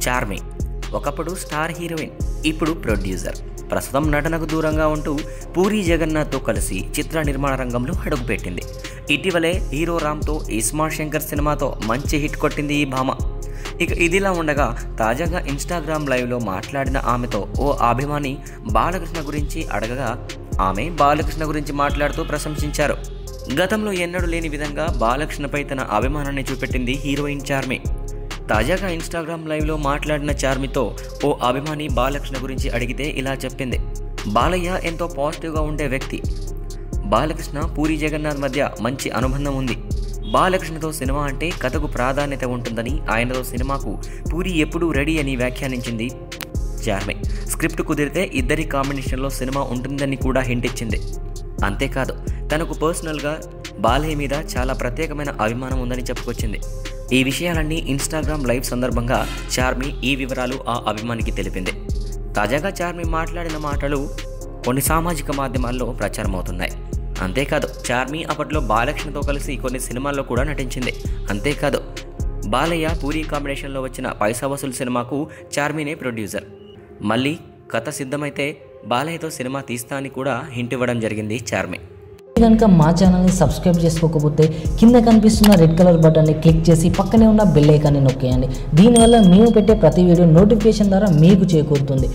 చార్మి ఒకప్పుడు star heroine ఇప్పుడు producer ప్రస్తుతం నటనకు దూరంగా ఉంటూ పూరి జగన్నాథ్తో కలిసి చిత్ర నిర్మాణ రంగంలో అడుగుపెట్టింది ఇటీవలే హీరో రామ్తో ఇస్మార్ట్ శంకర్ సినిమాతో మంచి హిట్ కొట్టింది ఈ భామ ఇక ఇదిలా ఉండగా తాజాగా ఇన్స్టాగ్రామ్ లైవ్లో మాట్లాడిన ఆమెతో ఓ అభిమాని బాలకృష్ణ గురించి అడగగా ఆమె బాలకృష్ణ గురించి మాట్లాడుతూ ప్రశంసించారు గతంలో ఎన్నడూ లేని విధంగా బాలకృష్ణపై తన అభిమానాన్ని చూపెట్టింది హీరోయిన్ చార్మి తాజాగా ఇన్స్టాగ్రామ్ లైవ్లో మాట్లాడిన చార్మితో ఓ అభిమాని బాలకృష్ణ గురించి అడిగితే ఇలా చెప్పింది బాలయ్య ఎంతో పాజిటివ్గా ఉండే వ్యక్తి బాలకృష్ణ పూరి జగన్నాథ్ మధ్య మంచి అనుబంధం ఉంది బాలకృష్ణతో సినిమా అంటే కథకు ప్రాధాన్యత ఉంటుందని ఆయనతో సినిమాకు పూరి ఎప్పుడూ రెడీ అని వ్యాఖ్యానించింది చార్మి స్క్రిప్ట్ కుదిరితే ఇద్దరి కాంబినేషన్లో సినిమా ఉంటుందని కూడా హింట్ ఇచ్చింది అంతేకాదు తనకు పర్సనల్గా బాలయ్య మీద చాలా ప్రత్యేకమైన అభిమానం ఉందని చెప్పుకొచ్చింది ఈ విషయాలన్నీ ఇన్స్టాగ్రామ్ లైవ్ సందర్భంగా చార్మి ఈ వివరాలు ఆ అభిమానికి తెలిపింది తాజాగా చార్మి మాట్లాడిన మాటలు కొన్ని సామాజిక మాధ్యమాల్లో ప్రచారమవుతున్నాయి అంతేకాదు చార్మి అప్పట్లో బాలకృష్ణతో కలిసి కొన్ని సినిమాల్లో కూడా నటించింది అంతేకాదు బాలయ్య పూరి కాంబినేషన్లో వచ్చిన పైసా వసూల్ సినిమాకు చార్మినే ప్రొడ్యూసర్ మళ్ళీ కథ సిద్ధమైతే బాలయ్యతో సినిమా తీస్తా అని కూడా హింట్ ఇవ్వడం జరిగింది చార్మి కనుక మా ఛానల్ని సబ్స్క్రైబ్ చేసుకోకపోతే కింద కనిపిస్తున్న రెడ్ కలర్ బటన్ని క్లిక్ చేసి పక్కనే ఉన్న బెల్ ఐకాన్ని నొక్కేయండి దీనివల్ల మేము పెట్టే ప్రతి వీడియో నోటిఫికేషన్ ద్వారా మీకు చేకూరుతుంది